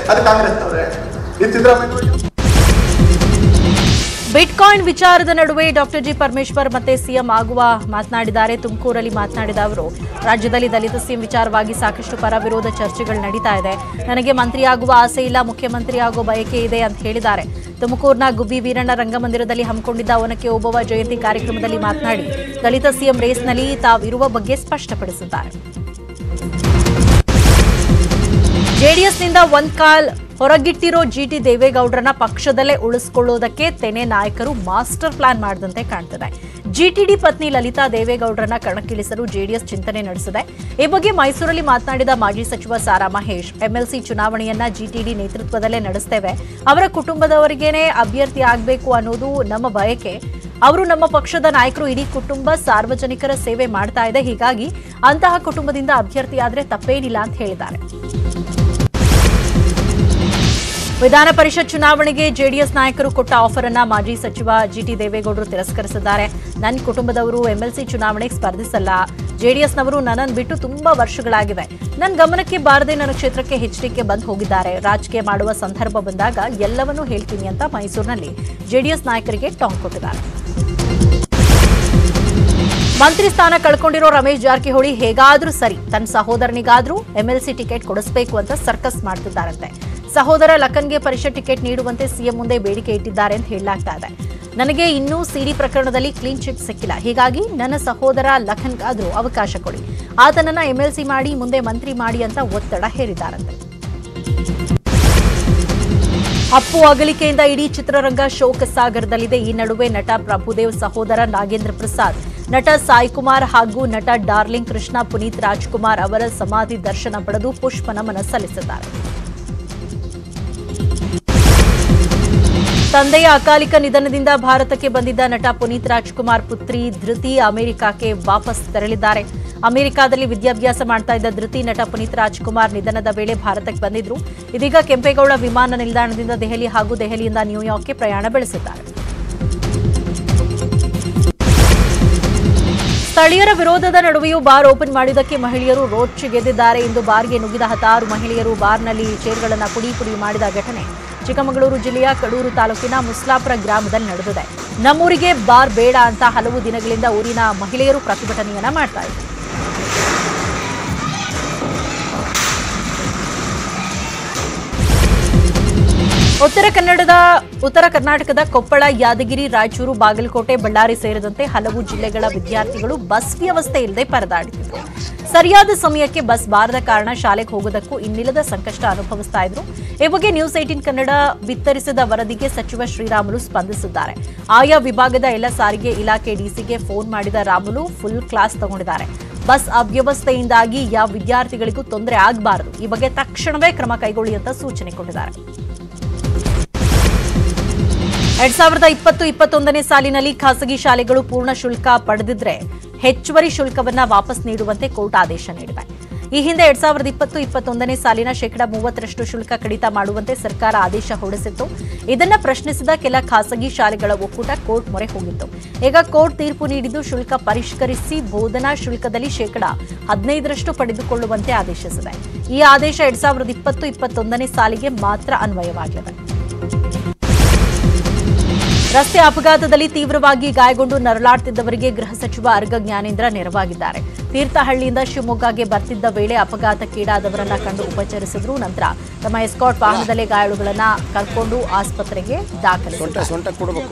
ಅದು ಕಾಂಗ್ರೆಸ್ನವ್ರೆ ಇದು ಸಿದ್ದರಾಮಯ್ಯ ಬಿಟ್ಕಾಯಿನ್ ವಿಚಾರದ ನಡುವೆ ಡಾಕ್ಟರ್ ಜಿ ಪರಮೇಶ್ವರ್ ಮತ್ತೆ ಸಿಎಂ ಆಗುವ ಮಾತನಾಡಿದ್ದಾರೆ ತುಮಕೂರಲ್ಲಿ ಮಾತನಾಡಿದ ಅವರು ರಾಜ್ಯದಲ್ಲಿ ದಲಿತ ಸಿಎಂ ವಿಚಾರವಾಗಿ ಸಾಕಷ್ಟು ಪರ ವಿರೋಧ ಚರ್ಚೆಗಳು ನಡೀತಾ ಇದೆ ನನಗೆ ಮಂತ್ರಿಯಾಗುವ ಆಸೆ ಇಲ್ಲ ಮುಖ್ಯಮಂತ್ರಿ ಆಗುವ ಬಯಕೆ ಇದೆ ಅಂತ ಹೇಳಿದ್ದಾರೆ ತುಮಕೂರಿನ ಗುಬ್ಬಿ ವೀರಣ್ಣ ರಂಗಮಂದಿರದಲ್ಲಿ ಹಮ್ಮಿಕೊಂಡಿದ್ದ ಒನಕೆ ಓಬವ್ವ ಜಯಂತಿ ಕಾರ್ಯಕ್ರಮದಲ್ಲಿ ಮಾತನಾಡಿ ದಲಿತ ಸಿಎಂ ರೇಸ್ನಲ್ಲಿ ತಾವಿರುವ ಬಗ್ಗೆ ಸ್ಪಷ್ಟಪಡಿಸಿದ್ದಾರೆ ಜೆಡಿಎಸ್ನಿಂದ ಒಂದ್ ಕಾಲ್ ಹೊರಗಿಟ್ಟಿರೋ ಜಿಟಿ ದೇವೇಗೌಡರನ್ನ ಪಕ್ಷದಲ್ಲೇ ಉಳಿಸ್ಕೊಳ್ಳೋದಕ್ಕೆ ತೆನೆ ನಾಯಕರು ಮಾಸ್ಟರ್ ಪ್ಲಾನ್ ಮಾಡಿದಂತೆ ಕಾಣ್ತದೆ ಜಿಟಿಡಿ ಪತ್ನಿ ಲಲಿತಾ ದೇವೇಗೌಡರನ್ನ ಕಣಕ್ಕಿಳಿಸಲು ಜೆಡಿಎಸ್ ಚಿಂತನೆ ನಡೆಸಿದೆ ಈ ಬಗ್ಗೆ ಮೈಸೂರಲ್ಲಿ ಮಾತನಾಡಿದ ಮಾಜಿ ಸಚಿವ ಸಾರಾ ಮಹೇಶ್ ಎಂಎಲ್ಸಿ ಚುನಾವಣೆಯನ್ನ ಜಿಟಿಡಿ ನೇತೃತ್ವದಲ್ಲೇ ನಡೆಸ್ತೇವೆ ಅವರ ಕುಟುಂಬದವರಿಗೇನೆ ಅಭ್ಯರ್ಥಿ ಆಗಬೇಕು ಅನ್ನೋದು ನಮ್ಮ ಬಯಕೆ ಅವರು ನಮ್ಮ ಪಕ್ಷದ ನಾಯಕರು ಇಡೀ ಕುಟುಂಬ ಸಾರ್ವಜನಿಕರ ಸೇವೆ ಮಾಡ್ತಾ ಇದೆ ಹೀಗಾಗಿ ಅಂತಹ ಕುಟುಂಬದಿಂದ ಅಭ್ಯರ್ಥಿಯಾದ್ರೆ ತಪ್ಪೇನಿಲ್ಲ ಅಂತ ಹೇಳಿದ್ದಾರೆ ವಿಧಾನ ಪರಿಷತ್ ಚುನಾವಣೆಗೆ ಜೆಡಿಎಸ್ ನಾಯಕರು ಕೊಟ್ಟ ಆಫರ್ ಅನ್ನ ಮಾಜಿ ಸಚಿವ ಜಿಟಿ ದೇವೇಗೌಡರು ತಿರಸ್ಕರಿಸಿದ್ದಾರೆ ನನ್ನ ಕುಟುಂಬದವರು ಎಂಎಲ್ಸಿ ಚುನಾವಣೆಗೆ ಸ್ಪರ್ಧಿಸಲ್ಲ ಜೆಡಿಎಸ್ನವರು ನನ್ನನ್ನು ಬಿಟ್ಟು ತುಂಬಾ ವರ್ಷಗಳಾಗಿವೆ ನನ್ನ ಗಮನಕ್ಕೆ ಬಾರದೆ ನನ್ನ ಕ್ಷೇತ್ರಕ್ಕೆ ಎಚ್ಡಿಕೆ ಬಂದು ಹೋಗಿದ್ದಾರೆ ರಾಜಕೀಯ ಮಾಡುವ ಸಂದರ್ಭ ಬಂದಾಗ ಎಲ್ಲವನ್ನೂ ಹೇಳ್ತೀನಿ ಅಂತ ಮೈಸೂರಿನಲ್ಲಿ ಜೆಡಿಎಸ್ ನಾಯಕರಿಗೆ ಟಾಂಗ್ ಕೊಟ್ಟಿದ್ದಾರೆ ಮಂತ್ರಿ ಸ್ಥಾನ ಕಳ್ಕೊಂಡಿರೋ ರಮೇಶ್ ಜಾರಕಿಹೊಳಿ ಹೇಗಾದ್ರೂ ಸರಿ ತನ್ನ ಸಹೋದರನಿಗಾದ್ರೂ ಎಂಎಲ್ಸಿ ಟಿಕೆಟ್ ಕೊಡಿಸಬೇಕು ಅಂತ ಸರ್ಕಸ್ ಮಾಡ್ತಿದ್ದಾರಂತೆ ಸಹೋದರ ಲಖನ್ಗೆ ಪರಿಷತ್ ಟಿಕೆಟ್ ನೀಡುವಂತೆ ಸಿಎಂ ಮುಂದೆ ಬೇಡಿಕೆ ಇಟ್ಟಿದ್ದಾರೆ ಅಂತ ಹೇಳಲಾಗ್ತಾ ಇದೆ ನನಗೆ ಇನ್ನೂ ಸಿಡಿ ಪ್ರಕರಣದಲ್ಲಿ ಕ್ಲೀನ್ ಚಿಟ್ ಸಿಕ್ಕಿಲ್ಲ ಹೀಗಾಗಿ ನನ್ನ ಸಹೋದರ ಲಖನ್ಗಾದ್ರೂ ಅವಕಾಶ ಕೊಡಿ ಆತನನ್ನ ಎಂಎಲ್ಸಿ ಮಾಡಿ ಮುಂದೆ ಮಂತ್ರಿ ಮಾಡಿ ಅಂತ ಒತ್ತಡ ಹೇರಿದ್ದಾರಂತೆ ಅಪ್ಪು ಅಗಲಿಕೆಯಿಂದ ಇಡೀ ಚಿತ್ರರಂಗ ಶೋಕ ಸಾಗರದಲ್ಲಿದೆ ಈ ನಡುವೆ ನಟ ಪ್ರಭುದೇವ್ ಸಹೋದರ ನಾಗೇಂದ್ರ ಪ್ರಸಾದ್ ನಟ ಸಾಯಿ ಕುಮಾರ್ ಹಾಗೂ ನಟ ಡಾರ್ಲಿಂಗ್ ಕೃಷ್ಣ ಪುನೀತ್ ರಾಜ್ಕುಮಾರ್ ಅವರ ಸಮಾಧಿ ದರ್ಶನ ಪಡೆದು ಪುಷ್ಪ ನಮನ ಸಲ್ಲಿಸಿದ್ದಾರೆ ತಂದೆಯ ಅಕಾಲಿಕ ನಿಧನದಿಂದ ಭಾರತಕ್ಕೆ ಬಂದಿದ್ದ ನಟ ಪುನೀತ್ ರಾಜ್ಕುಮಾರ್ ಪುತ್ರಿ ಧೃತಿ ಅಮೆರಿಕಕ್ಕೆ ವಾಪಸ್ ತೆರಳಿದ್ದಾರೆ ಅಮೆರಿಕಾದಲ್ಲಿ ವಿದ್ಯಾಭ್ಯಾಸ ಮಾಡ್ತಾ ಇದ್ದ ಧೃತಿ ನಟ ಪುನೀತ್ ರಾಜ್ಕುಮಾರ್ ನಿಧನದ ವೇಳೆ ಭಾರತಕ್ಕೆ ಬಂದಿದ್ರು ಇದೀಗ ಕೆಂಪೇಗೌಡ ವಿಮಾನ ನಿಲ್ದಾಣದಿಂದ ದೆಹಲಿ ಹಾಗೂ ದೆಹಲಿಯಿಂದ ನ್ಯೂಯಾರ್ಕ್ಗೆ ಪ್ರಯಾಣ ಬೆಳೆಸಿದ್ದಾರೆ ಸ್ಥಳೀಯರ ವಿರೋಧದ ನಡುವೆಯೂ ಬಾರ್ ಓಪನ್ ಮಾಡಿದ್ದಕ್ಕೆ ಮಹಿಳೆಯರು ರೋಡ್ಗೆದ್ದಿದ್ದಾರೆ ಇಂದು ಬಾರ್ಗೆ ನುಗ್ಗಿದ ಹತ್ತಾರು ಮಹಿಳೆಯರು ಬಾರ್ನಲ್ಲಿ ಚೇರ್ಗಳನ್ನು ಪುಡಿ ಪುಡಿ ಮಾಡಿದ ಘಟನೆ ಚಿಕ್ಕಮಗಳೂರು ಜಿಲ್ಲೆಯ ಕಡೂರು ತಾಲೂಕಿನ ಮುಸ್ಲಾಪುರ ಗ್ರಾಮದಲ್ಲಿ ನಡೆದಿದೆ ನಮ್ಮೂರಿಗೆ ಬಾರ್ ಬೇಡ ಅಂತ ಹಲವು ದಿನಗಳಿಂದ ಊರಿನ ಮಹಿಳೆಯರು ಪ್ರತಿಭಟನೆಯನ್ನ ಮಾಡ್ತಾ ಇದ್ದಾರೆ ಉತ್ತರ ಕನ್ನಡದ ಉತ್ತರ ಕರ್ನಾಟಕದ ಕೊಪ್ಪಳ ಯಾದಗಿರಿ ರಾಯಚೂರು ಬಾಗಲಕೋಟೆ ಬಳ್ಳಾರಿ ಸೇರಿದಂತೆ ಹಲವು ಜಿಲ್ಲೆಗಳ ವಿದ್ಯಾರ್ಥಿಗಳು ಬಸ್ ವ್ಯವಸ್ಥೆ ಇಲ್ಲದೆ ಪರದಾಡುತ್ತಿದ್ರು ಸರಿಯಾದ ಸಮಯಕ್ಕೆ ಬಸ್ ಬಾರದ ಕಾರಣ ಶಾಲೆಗೆ ಹೋಗೋದಕ್ಕೂ ಇನ್ನಿಲ್ಲದ ಸಂಕಷ್ಟ ಅನುಭವಿಸ್ತಾ ಇದ್ರು ಈ ಬಗ್ಗೆ ನ್ಯೂಸ್ ಏಟೀನ್ ಕನ್ನಡ ವಿತರಿಸಿದ ವರದಿಗೆ ಸಚಿವ ಶ್ರೀರಾಮುಲು ಸ್ಪಂದಿಸಿದ್ದಾರೆ ಆಯಾ ವಿಭಾಗದ ಎಲ್ಲ ಸಾರಿಗೆ ಇಲಾಖೆ ಡಿಸಿಗೆ ಫೋನ್ ಮಾಡಿದ ರಾಮುಲು ಫುಲ್ ಕ್ಲಾಸ್ ತಗೊಂಡಿದ್ದಾರೆ ಬಸ್ ಅವ್ಯವಸ್ಥೆಯಿಂದಾಗಿ ಯಾವ ವಿದ್ಯಾರ್ಥಿಗಳಿಗೂ ತೊಂದರೆ ಆಗಬಾರದು ಈ ಬಗ್ಗೆ ತಕ್ಷಣವೇ ಕ್ರಮ ಕೈಗೊಳ್ಳಿ ಅಂತ ಸೂಚನೆ ಕೊಟ್ಟಿದ್ದಾರೆ ಎರಡ್ ಸಾವಿರದ ಇಪ್ಪತ್ತು ಇಪ್ಪತ್ತೊಂದನೇ ಸಾಲಿನಲ್ಲಿ ಖಾಸಗಿ ಶಾಲೆಗಳು ಪೂರ್ಣ ಶುಲ್ಕ ಪಡೆದಿದ್ರೆ ಹೆಚ್ಚುವರಿ ಶುಲ್ಕವನ್ನ ವಾಪಸ್ ನೀಡುವಂತೆ ಕೋರ್ಟ್ ಆದೇಶ ನೀಡಿದೆ ಈ ಹಿಂದೆ ಎರಡ್ ಸಾವಿರದ ಇಪ್ಪತ್ತು ಇಪ್ಪತ್ತೊಂದನೇ ಸಾಲಿನ ಶೇಕಡಾ ಮೂವತ್ತರಷ್ಟು ಶುಲ್ಕ ಕಡಿತ ಮಾಡುವಂತೆ ಸರ್ಕಾರ ಆದೇಶ ಹೊರಡಿಸಿತ್ತು ಇದನ್ನ ಪ್ರಶ್ನಿಸಿದ ಕೆಲ ಖಾಸಗಿ ಶಾಲೆಗಳ ಒಕ್ಕೂಟ ಕೋರ್ಟ್ ಮೊರೆ ಹೋಗಿತ್ತು ಈಗ ಕೋರ್ಟ್ ತೀರ್ಪು ನೀಡಿದ್ದು ಶುಲ್ಕ ಪರಿಷ್ಕರಿಸಿ ಬೋಧನಾ ಶುಲ್ಕದಲ್ಲಿ ಶೇಕಡಾ ಹದಿನೈದರಷ್ಟು ಪಡೆದುಕೊಳ್ಳುವಂತೆ ಆದೇಶಿಸಿದೆ ಈ ಆದೇಶ ಎರಡ್ ಸಾವಿರದ ಇಪ್ಪತ್ತು ಇಪ್ಪತ್ತೊಂದನೇ ಸಾಲಿಗೆ ಮಾತ್ರ ಅನ್ವಯವಾಗಲಿದೆ ರಸ್ತೆ ಅಪಘಾತದಲ್ಲಿ ತೀವ್ರವಾಗಿ ಗಾಯಗೊಂಡು ನರಳಾಡ್ತಿದ್ದವರಿಗೆ ಗೃಹ ಸಚಿವ ಅರ್ಗ ಜ್ಞಾನೇಂದ್ರ ನೆರವಾಗಿದ್ದಾರೆ ತೀರ್ಥಹಳ್ಳಿಯಿಂದ ಶಿವಮೊಗ್ಗಗೆ ಬರ್ತಿದ್ದ ವೇಳೆ ಅಪಘಾತಕ್ಕೀಡಾದವರನ್ನ ಕಂಡು ಉಪಚರಿಸಿದ್ರು ನಂತರ ತಮ್ಮ ಎಸ್ಕಾಟ್ ವಾಹನದಲ್ಲೇ ಗಾಯಾಳುಗಳನ್ನ ಕರ್ಕೊಂಡು ಆಸ್ಪತ್ರೆಗೆ ದಾಖಲಿಸಿದ್ದಾರೆ ಸೊಂಟ ಕೊಡಬೇಕು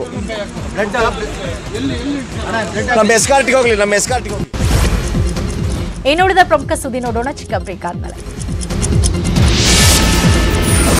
ನಮ್ಮ ಎಸ್ಕಾರ್ಟಿಗೆ ಹೋಗ್ಲಿ ನಮ್ಮ ಎಸ್ಕಾರ್ಟಿಗೆ ಹೋಗ್ಲಿ ಇನ್ನುಳಿದ ಪ್ರಮುಖ ಸುದ್ದಿ ನೋಡೋಣ ಚಿಕ್ಕ ಬ್ರೇಕ್ ಆದ್ಮೇಲೆ